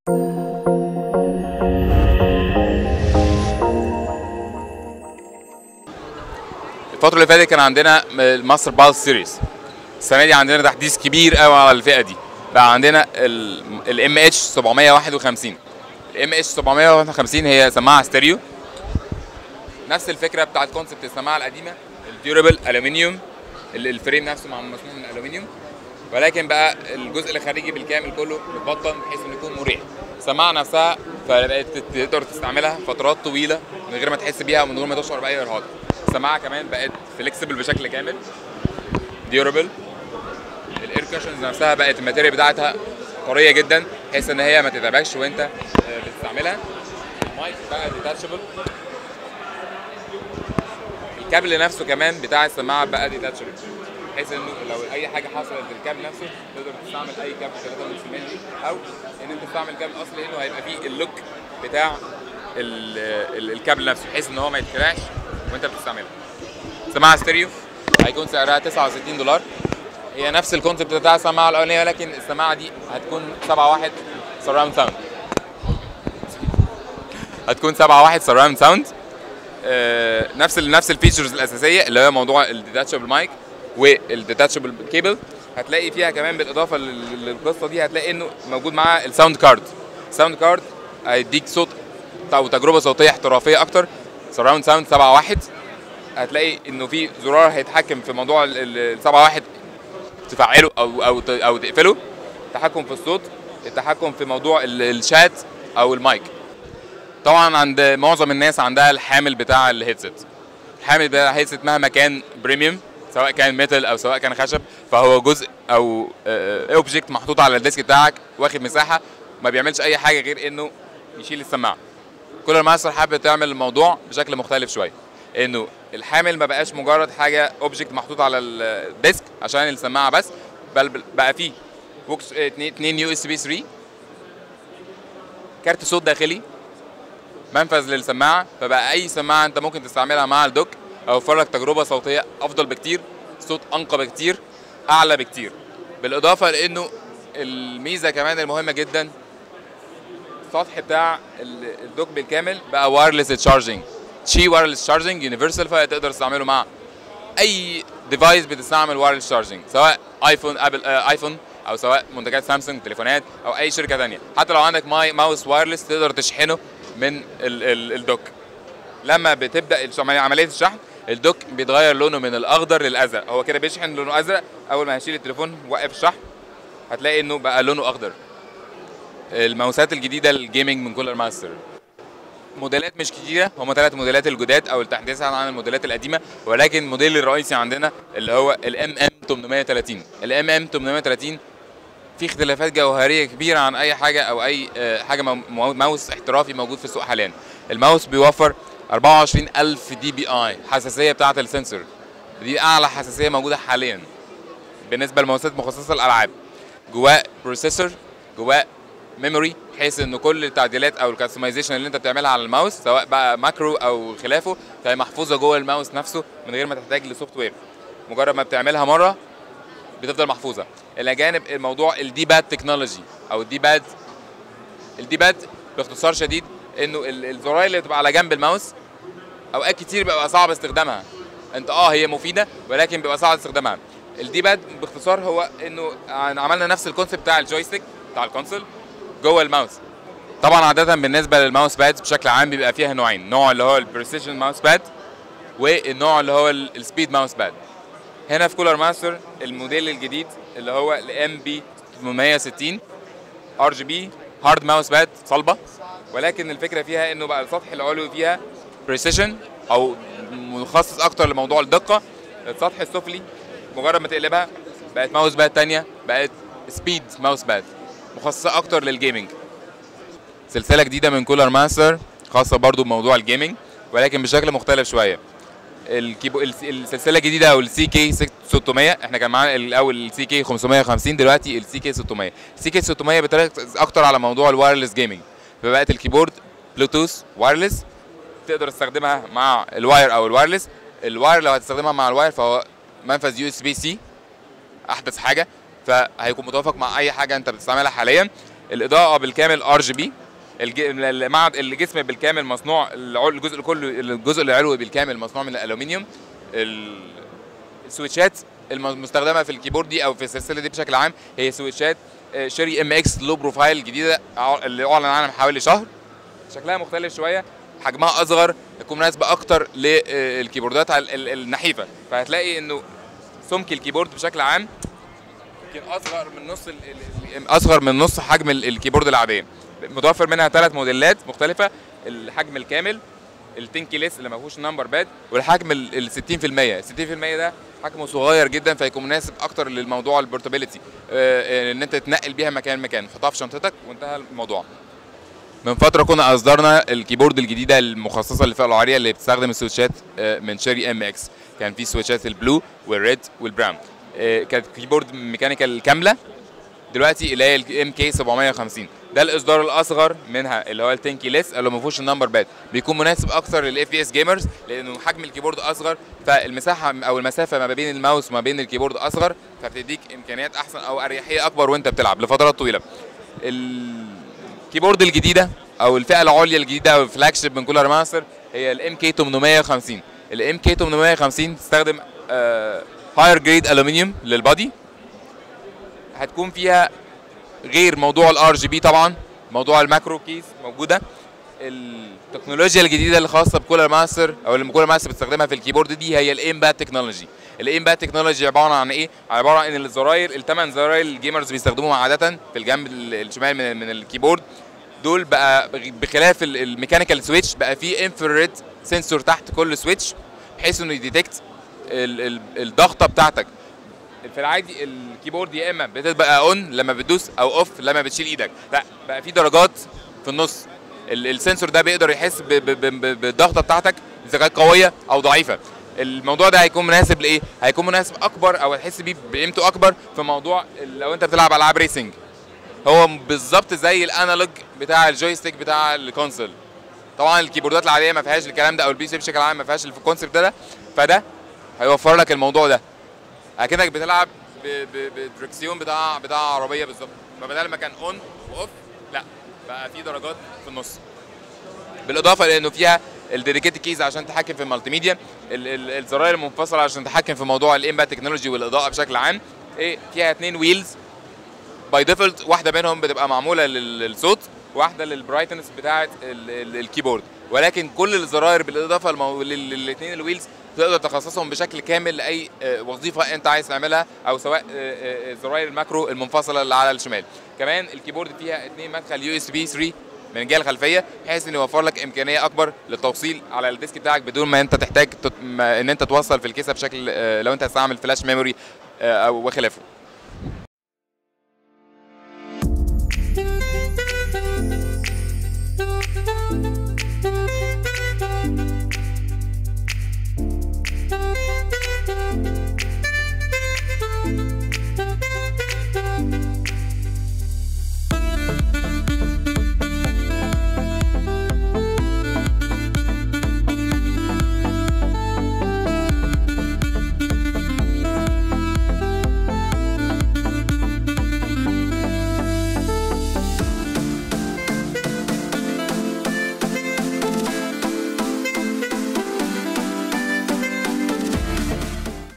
الفترة اللي فاتت كان عندنا الماستر بالس سيريز السنة دي عندنا تحديث كبير قوي على الفئة دي بقى عندنا الام اتش 751 الام اتش 751 هي سماعة ستيريو نفس الفكرة بتاعت كونسبت السماعة القديمة الديورابل الومنيوم الفريم نفسه مع- مصنوع من الالومنيوم ولكن بقى الجزء الخارجي بالكامل كله متبطن بحيث انه يكون مريح السماعه نفسها فبقت تقدر تستعملها فترات طويله من غير ما تحس بيها ومن غير ما تشعر باي ارهاق السماعه كمان بقت فليكسبل بشكل كامل ديورابل الاير كاشنز نفسها بقت الماتيريال بتاعتها طريه جدا بحيث ان هي ما تتعبكش وانت آه، بتستعملها المايك بقى ديتاتشبل الكابل نفسه كمان بتاع السماعه بقى ديتاتشبل بحيث انه لو اي حاجه حصلت للكابل نفسه تقدر تستعمل اي كابل 3 مللي او ان انت تستعمل كابل اصلي لانه هيبقى فيه اللوك بتاع ال- ال- الكابل نفسه بحيث ان هو ما يتخلعش وانت بتستعمله سماعه ستيريو هيكون سعرها 69 دولار هي نفس الكونسيبت بتاع السماعه الاولانيه ولكن السماعه دي هتكون 7 1 سراوند ساوند هتكون 7 1 سراوند ساوند آه، نفس ال نفس الفيتشرز الاساسيه اللي هي موضوع الديتاتشبل مايك والديتاتشبل كيبل هتلاقي فيها كمان بالاضافه لل- للقصه دي هتلاقي انه موجود معاها الساوند كارد الساوند كارد هيديك صوت او تجربه صوتيه احترافيه اكتر سراوند ساوند 7 1 هتلاقي انه في زرار هيتحكم في موضوع ال 7 1 تفعله او او ت- او تقفله التحكم في الصوت التحكم في موضوع ال- الشات او المايك طبعا عند معظم الناس عندها الحامل بتاع الهيدسيت الحامل بتاع الهيدسيت مهما كان بريميوم سواء كان ميتال او سواء كان خشب فهو جزء او اوبجكت محطوط على الديسك بتاعك واخد مساحه ما بيعملش اي حاجه غير انه يشيل السماعه كولر ماستر حابب تعمل الموضوع بشكل مختلف شويه انه الحامل ما بقاش مجرد حاجه اوبجكت محطوط على الديسك عشان السماعه بس بل بل- بقى فيه بوكس اتنين يو اس بي 3 كارت صوت داخلي منفذ للسماعه فبقى اي سماعه انت ممكن تستعملها مع الدوك اوفر لك تجربه صوتيه افضل بكتير صوت انقى بكتير اعلى بكتير بالاضافه لانه الميزه كمان المهمه جدا السطح بتاع ال- الدوك بالكامل بقى وايرلس تشارجنج شي وايرلس تشارجنج يونيفرسال فتقدر تستعمله مع اي ديفايس بتستعمل وايرلس تشارجنج سواء ايفون ابل آه ايفون او سواء منتجات سامسونج تليفونات او اي شركه ثانيه حتى لو عندك ماي ماوس وايرلس تقدر تشحنه من ال ال الدوك لما بتبدا الش- عمليه الشحن الدوك بيتغير لونه من الاخضر للازرق هو كده بيشحن لونه ازرق اول ما هشيل التليفون وقف الشحن هتلاقي انه بقى لونه اخضر الماوسات الجديده الجيمنج من كولر ماستر موديلات مش كتيره هم ثلاث موديلات الجداد او التحديث عن الموديلات القديمه ولكن الموديل الرئيسي عندنا اللي هو الام ام 830 الام ام 830 في اختلافات جوهريه كبيره عن اي حاجه او اي آه، حاجه مو- مو- ماوس احترافي موجود في السوق حاليا الماوس بيوفر 24000 دي بي اي حساسيه بتاعه السنسور دي اعلى حساسيه موجوده حاليا بالنسبه للماوسات مخصصه للالعاب جواه بروسيسور جواه ميموري بحيث ان كل التعديلات او الكاستمايزيشن اللي انت بتعملها على الماوس سواء بقى ماكرو او خلافه فهي محفوظه جوه الماوس نفسه من غير ما تحتاج لسوفت وير مجرد ما بتعملها مره بتفضل محفوظه الى جانب الموضوع الدي باد تكنولوجي او الدي باد الدي باد باختصار شديد انه ال- الزراير اللي بتبقى على جنب الماوس اوقات كتير بيبقى صعب استخدامها انت اه هي مفيده ولكن بيبقى صعب استخدامها الدي باد باختصار هو انه عملنا نفس الكونسيبت بتاع الجويستيك بتاع الكونسول جوه الماوس طبعا عاده بالنسبه للماوس باد بشكل عام بيبقى فيها نوعين نوع اللي هو البريسيجن ماوس باد والنوع اللي هو ال- السبيد ماوس باد هنا في كولر ماستر الموديل الجديد اللي هو الام بي 860 ار جي بي هارد ماوس باد صلبه ولكن الفكره فيها انه بقى السطح العلوي فيها بريسيشن او مخصص اكتر لموضوع الدقه السطح السفلي مجرد ما تقلبها بقت ماوس باد تانية بقت سبيد ماوس باد مخصصه اكتر للجيمنج سلسله جديده من كولر ماستر خاصه برضو بموضوع الجيمنج ولكن بشكل مختلف شويه الكيبو الس- السلسله الجديده او السي كي 600 احنا كان معانا الاول السي كي 550 دلوقتي السي كي 600 السي كي 600 بتركز اكتر على موضوع الوايرلس جيمنج فبقت الكيبورد بلوتوث وايرلس تقدر تستخدمها مع الواير او الوايرلس الواير لو هتستخدمها مع الواير فهو منفذ يو اس بي سي احدث حاجه فهيكون متوافق مع اي حاجه انت بتستعملها حاليا الاضاءه بالكامل ار جي بي المعد الجسم بالكامل مصنوع العل- الجزء كله الجزء العلوي بالكامل مصنوع من الالومنيوم ال- السويتشات المستخدمه في الكيبورد دي او في السلسله دي بشكل عام هي سويتشات آه، شيري ام اكس لو بروفايل جديده ع- اللي اعلن عنها من حوالي شهر شكلها مختلف شويه حجمها اصغر تكون مناسبه اكتر للكيبوردات ال- ال- النحيفه فهتلاقي انه سمك الكيبورد بشكل عام يمكن اصغر من نص ال- ال- ال- اصغر من نص حجم ال- الكيبورد العاديه متوفر منها ثلاث موديلات مختلفه الحجم الكامل التنكي ليس اللي ما فيهوش نمبر باد والحجم ال ال 60% 60% ده حجمه صغير جدا فيكون مناسب اكتر للموضوع البورتابيلتي ان انت تنقل بيها مكان مكان تحطها في شنطتك وانتهى الموضوع من فتره كنا اصدرنا الكيبورد الجديده المخصصه للفئه العاليه اللي بتستخدم السويتشات آه، من شيري ام اكس كان في سويتشات البلو والريد والبراون آه، كانت كيبورد ميكانيكال كامله دلوقتي اللي هي الام كي 750 ده الاصدار الاصغر منها اللي هو التنكي ليس اللي ما فيهوش النمبر باد بيكون مناسب اكثر للاف بي اس جيمرز لانه حجم الكيبورد اصغر فالمساحه او المسافه ما بين الماوس وما بين الكيبورد اصغر فبتديك امكانيات احسن او اريحيه اكبر وانت بتلعب لفترات طويله الكيبورد الجديده او الفئه العليا الجديده او الفلاج شيب من كولر ماستر هي الام كي 850 الام كي 850 تستخدم هاير جريد الومنيوم للبادي هتكون فيها غير موضوع الار جي بي طبعا موضوع الماكرو كيس موجوده التكنولوجيا الجديده اللي خاصه بكولر ماستر او اللي كولر ماستر بتستخدمها في الكيبورد دي هي الايم باد تكنولوجي الايم باد تكنولوجي عباره عن ايه عباره عن ان الزراير الثمان زراير الجيمرز بيستخدموها عاده في الجنب ال- الشمال من, من الكيبورد دول بقى بخلاف ال- الميكانيكال سويتش بقى في انفراريد سنسور تحت كل سويتش بحيث انه يديتكت ال- ال- الضغطه بتاعتك في العادي الكيبورد يا اما بتبقى اون لما بتدوس او اوف لما بتشيل ايدك لا بقى في درجات في النص ال- السنسور ده بيقدر يحس ب- ب- ب- ب- بالضغطه بتاعتك اذا كانت قويه او ضعيفه الموضوع ده هيكون مناسب لايه هيكون مناسب اكبر او هتحس بيه بقيمته اكبر في موضوع ال- لو انت بتلعب العاب ريسنج هو بالظبط زي الانالوج بتاع الجويستيك بتاع الكونسول طبعا الكيبوردات العاديه ما فيهاش الكلام ده او البي سي بشكل عام ما فيهاش الكونسيبت ده فده هيوفر لك الموضوع ده اكنك بتلعب ب- ب- بدركسيون بتاع بتاع عربيه بالظبط فبدل ما كان اون واوف لا بقى في درجات في النص بالاضافه لانه فيها الديديكيتد كيز عشان تتحكم في المالتي ميديا ال- ال- الزراير المنفصله عشان تتحكم في موضوع الامباكت تكنولوجي والاضاءه بشكل عام ايه فيها اثنين ويلز باي ديفولت واحده منهم بتبقى معموله لل- للصوت واحده للبرايتنس بتاعه ال- ال- الكيبورد ولكن كل الزراير بالاضافه للاثنين الويلز تقدر تخصصهم بشكل كامل لاي آه، وظيفه انت عايز تعملها او سواء آه، آه، زراير الماكرو المنفصله اللي على الشمال كمان الكيبورد فيها اثنين مدخل يو اس بي 3 من الجهه الخلفيه بحيث انه يوفر لك امكانيه اكبر للتوصيل على الديسك بتاعك بدون ما انت تحتاج تت... ما ان انت توصل في الكيسه بشكل آه، لو انت هتستعمل فلاش ميموري آه، او وخلافه